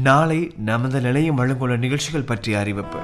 நாளை நமது நிலையம் வழங்குள்ள நிகழ்ச்சிகள் பற்றிய அறிவிப்பு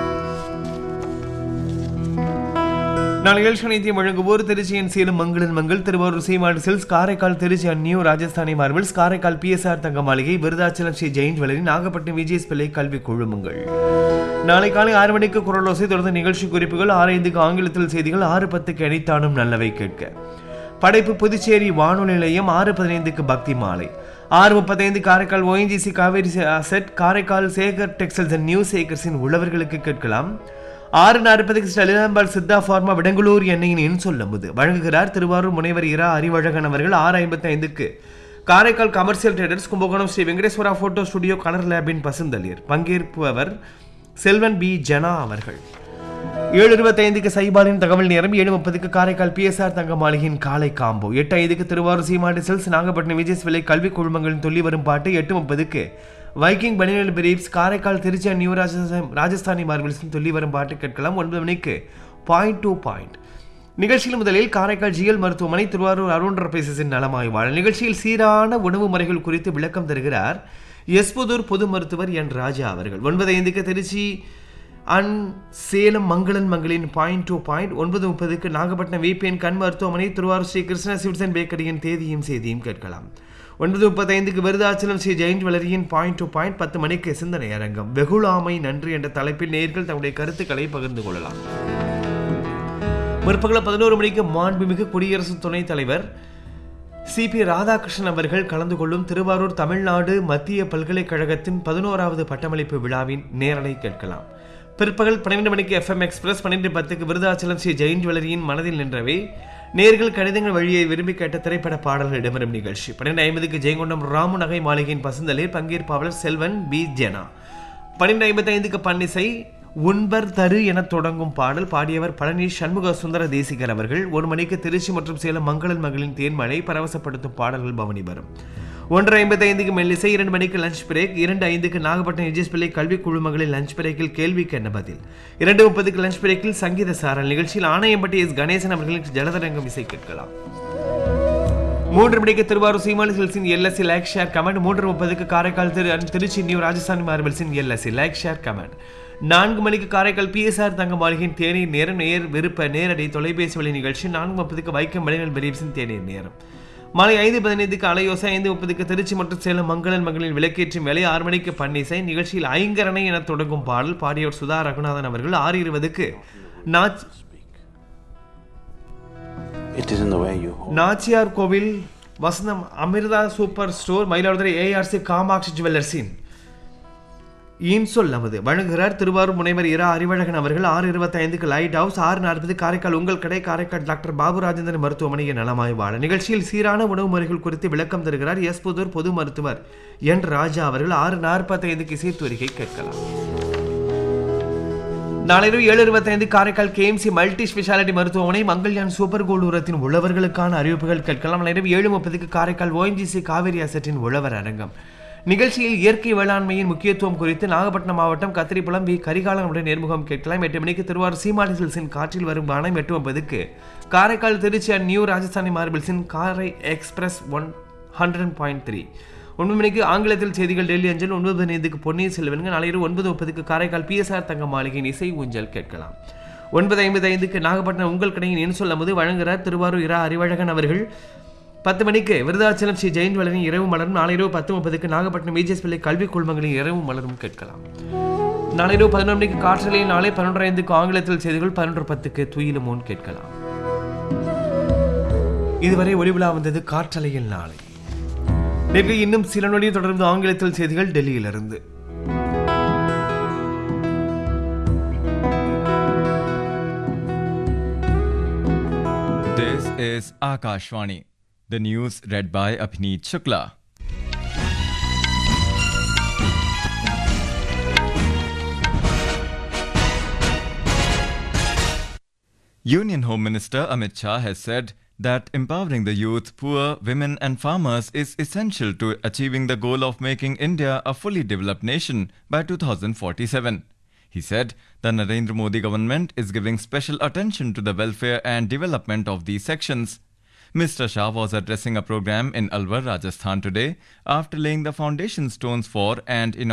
நாளை நிகழ்ச்சி அனைத்தையும் வழங்குவோர் திருச்சியின் சேலம் மங்களன் மங்கள் திருவாரூர் சீமாடு silks Karaikal Trichy and new Rajasthani marbles Karaikal BSR தங்க மாளிகை விருதாச்சலம் ஸ்ரீ ஜெயின் ஜுவல்லரி நாகப்பட்டினம் விஜயஸ் பிள்ளை கல்வி குழுமங்கள் நாளை காலை ஆறு மணிக்கு குரலோசை தொடர்ந்து நிகழ்ச்சி குறிப்புகள் ஆறு ஐந்துக்கு ஆங்கிலத்தில் செய்திகள் ஆறு பத்துக்கு அடித்தானும் நல்லவை கேட்க படைப்பு புதுச்சேரி வானொலி நிலையம் ஆறு பதினைந்துக்கு பக்தி மாலை ஆறு முப்பத்தைந்து Karaikal ONGC Kaveri set Karaikal Sekar textiles and new சேகர்ஸின் உழவர்களுக்கு கேட்கலாம் ஆறு நாற்பதுக்கு ஸ்டெலினாம்பாள் சித்தா ஃபார்மா விடங்களூர் எண்ணெயின் எண் சொல்லும்போது வழங்குகிறார் திருவாரூர் முனைவர் இரா அறிவழகன் அவர்கள் ஆறு ஐம்பத்தி ஐந்துக்கு Karaikal commercial traders Kumbakonam Sri Venkateswara photo studio colour லேபின் பசுந்தளிர் பங்கேற்பவர் செல்வன் பி ஜனா அவர்கள் ஏழு இருபத்தைந்துக்கு சைபாலின் தகவல் நேரம் ஏழு முப்பதுக்கு காரைக்கால் பிஎஸ்ஆர் தங்க மாளிகையின் காலை காம்போ எட்டு ஐந்துக்கு திருவாரூர் சீமாடி செல்ஸ் நாகப்பட்டினம் விஜய் விலை கல்வி குழுமங்களின் சொல்லி வரும் பாட்டு எட்டு முப்பதுக்கு வைக்கிங் பனியல் briefs Karaikal Trichy new Rajasthan Rajasthani marbles சொல்லி வரும் பாட்டு கேட்கலாம் ஒன்பது மணிக்கு பாயிண்ட் டூ பாயிண்ட் நிகழ்ச்சியில் முதலில் காரைக்கால் ஜிஎல் மருத்துவமனை திருவாரூர் அருண் ரபேசஸின் நலமாய்வாளர் நிகழ்ச்சியில் சீரான உணவு முறைகள் குறித்து விளக்கம் தருகிறார் எஸ்புதூர் பொது மருத்துவர் என் ராஜா அவர்கள் ஒன்பது ஐந்துக்கு திருச்சி அன் சேலம் மங்களன் மங்களின் பாயிண்ட் டூ பாயிண்ட் ஒன்பது முப்பதுக்கு நாகப்பட்டினம் விபிஎன் கண் மருத்துவமனை திருவாரூர் ஸ்ரீ கிருஷ்ண சிவசன் பேக்கரியின் தேதியும் செய்தியும் கேட்கலாம் ஒன்பது முப்பத்தைந்துக்கு விருதாச்சலம் ஸ்ரீ ஜெயின் வளரியின் பாயிண்ட் டு பாயிண்ட் பத்து மணிக்கு சிந்தனை அரங்கம் வெகுளாமை நன்றி என்ற தலைப்பில் நேர்கள் தங்களுடைய கருத்துக்களை பகிர்ந்து கொள்ளலாம் முற்பகல் பதினோரு மணிக்கு மாண்புமிகு குடியரசு துணைத் தலைவர் சிபி ராதாகிருஷ்ணன் அவர்கள் கலந்து கொள்ளும் திருவாரூர் தமிழ்நாடு மத்திய பல்கலைக்கழகத்தின் பதினோராவது பட்டமளிப்பு விழாவின் நேரலை கேட்கலாம் பிற்பகல் பன்னிரண்டு மணிக்கு எஃப்எம் எக்ஸ்பிரஸ் பன்னிரண்டு பத்துக்கு விருதாச்சலம் ஸ்ரீ ஜெயின் ஜுவல்லரியின் மனதில் நின்றவை நேர்கள் கடிதங்கள் வழியை விரும்பி கேட்ட திரைப்பட பாடல்கள் இடம்பெறும் நிகழ்ச்சி பன்னிரண்டு ஐம்பதுக்கு ஜெயங்கொண்டம் ராமு நகை மாளிகையின் பசுந்தலில் பங்கேற்பாளர் செல்வன் பி ஜெனா பன்னிரண்டு ஐம்பத்தி ஐந்துக்கு பன்னிசை உண்பர் தரு என தொடங்கும் பாடல் பாடியவர் பழனி சண்முக சுந்தர தேசிகர் அவர்கள் ஒரு மணிக்கு திருச்சி மற்றும் சேலம் மங்களன் மகளின் தேன்மழை பரவசப்படுத்தும் பாடல்கள் பவனி வரும் ஒன்று ஐம்பத்தி ஐந்துக்கு மெல்லிசை இரண்டு மணிக்கு லஞ்ச் பிரேக் இரண்டு ஐந்துக்கு நாகப்பட்டினம் எஜிஎஸ் பிள்ளை கல்வி குழுமங்களில் லஞ்ச் பிரேக்கில் கேள்விக்கு என்ன பதில் இரண்டு முப்பதுக்கு லஞ்ச் பிரேக்கில் சங்கீத சாரல் நிகழ்ச்சியில் ஆணையம்பட்டி எஸ் கணேசன் அவர்களின் ஜலதரங்கம் இசை கேட்கலாம் மூன்று மணிக்கு திருவாரூர் சீமானி ஹில்ஸின் எல்எஸ்சி லைக் ஷேர் கமெண்ட் மூன்று முப்பதுக்கு காரைக்கால் திரு திருச்சி நியூ ராஜஸ்தானி மார்பிள்ஸின் எல்எஸ்சி லைக் ஷேர் கமெண்ட் நான்கு மணிக்கு காரைக்கால் பிஎஸ்ஆர் தங்க மாளிகையின் தேநீர் நேரம் நேர் விருப்ப நேரடி தொலைபேசி வழி நிகழ்ச்சி நான்கு முப்பதுக்கு வைக்கம் மலைநல் பிரீப்ஸின் தேநீர் நேரம் மாலை ஐந்து பதினைந்துக்கு அலையோசை ஐந்து முப்பதுக்கு திருச்சி மற்றும் சேலம் மங்களன் மகளின் விளக்கேற்றும் வேலை ஆறு மணிக்கு பன்னிசை நிகழ்ச்சியில் ஐங்கரணை என தொடங்கும் பாடல் பாடியவர் சுதா ரகுநாதன் அவர்கள் ஆறு இருபதுக்கு நாச் It is in the way you hold. Nachiyar Koil Vasantham Amirtha super store Mayiladuthurai ARC Kamatchi ஜுவல்லர்ஸின் இன்சொல் நமது வழங்குகிறார் திருவாரூர் முனைவர் இரா அறிவழகன் அவர்கள் ஆறு இருபத்தி ஐந்துக்கு லைட் ஹவுஸ் ஆறு நாற்பது காரைக்கால் உங்கள் கடை காரைக்கால் டாக்டர் பாபு ராஜேந்திரன் மருத்துவமனையின் நலமாய்வாளர் நிகழ்ச்சியில் சீரான உணவு முறைகள் குறித்து விளக்கம் தருகிறார் எஸ் புதூர் பொது மருத்துவர் என் ராஜா அவர்கள் ஆறு நாற்பத்தி ஐந்துக்கு இசைத்துவரிகை கேட்கலாம் நாளிரவு ஏழு இருபத்தைந்து காரைக்கால் கேஎம்சி மல்டி ஸ்பெஷாலிட்டி மருத்துவமனை மங்கள்யான் சூப்பர் கோல்டு உரத்தின் உழவர்களுக்கான அறிவிப்புகள் கேட்கலாம் நாளிரவு ஏழு முப்பதுக்கு காரைக்கால் ஓஎன்ஜிசி காவிரி அசட்டின் உழவர் அரங்கம் நிகழ்ச்சியில் இயற்கை வேளாண்மையின் முக்கியத்துவம் குறித்து நாகப்பட்டினம் மாவட்டம் கத்திரிப்புலம் வி கரிகாலனுடன் நேர்முகம் கேட்கலாம் எட்டு மணிக்கு திருவாரூர் சீமாடி ஹில்ஸின் காற்றில் வரும் பானம் எட்டு ஒன்பதுக்கு காரைக்கால் திருச்சி அண்ட் நியூ ராஜஸ்தானி மார்பிள்ஸின் Karai express one hundred point three ஒன்பது மணிக்கு ஆங்கிலத்தில் செய்திகள் டெல்லி அஞ்சல் ஒன்பது பதினைந்துக்கு பொன்னியின் செல்வன்கள் நாளையிரு ஒன்பது முப்பதுக்கு காரைக்கால் பிஎஸ்ஆர் தங்க மாளிகையின் இசை ஊஞ்சல் கேட்கலாம் ஒன்பது ஐம்பது ஐந்துக்கு நாகப்பட்டினம் உங்கள் கடையின் என் சொல்லும்போது வழங்குகிறார் திருவாரூர் இரா அறிவழகன் அவர்கள் பத்து மணிக்கு விருதாச்சலம் ஸ்ரீ ஜெயின் வளரின் இரவு மலரும் நாளையிரவு பத்து முப்பதுக்கு நாகப்பட்டினம் விஜேஎஸ் பிள்ளை கல்வி குழுமங்களின் இரவு மலரும் கேட்கலாம் நாளையிரவு பதினொன்று மணிக்கு காற்றலையில் நாளை பன்னெண்டு ஐந்துக்கு ஆங்கிலத்தில் செய்திகள் பதினொன்று பத்துக்கு துயிலுமோன் கேட்கலாம் இதுவரை ஒளிவிழா வந்தது காற்றலையில் நாளை நேற்று இன்னும் சில நொடி தொடர்ந்து ஆங்கிலத்தில் செய்திகள் டெல்லியிலிருந்து This is Akashvani. The news read by Apneet Shukla. Union Home Minister Amit Shah has said that empowering the youth, poor, women, and farmers is essential to achieving the goal of making India a fully developed nation by 2047. He said the Narendra Modi government is giving special attention to the welfare and development of these sections. Mr. Shah was addressing a program in Alwar, Rajasthan today after laying the foundation stones for and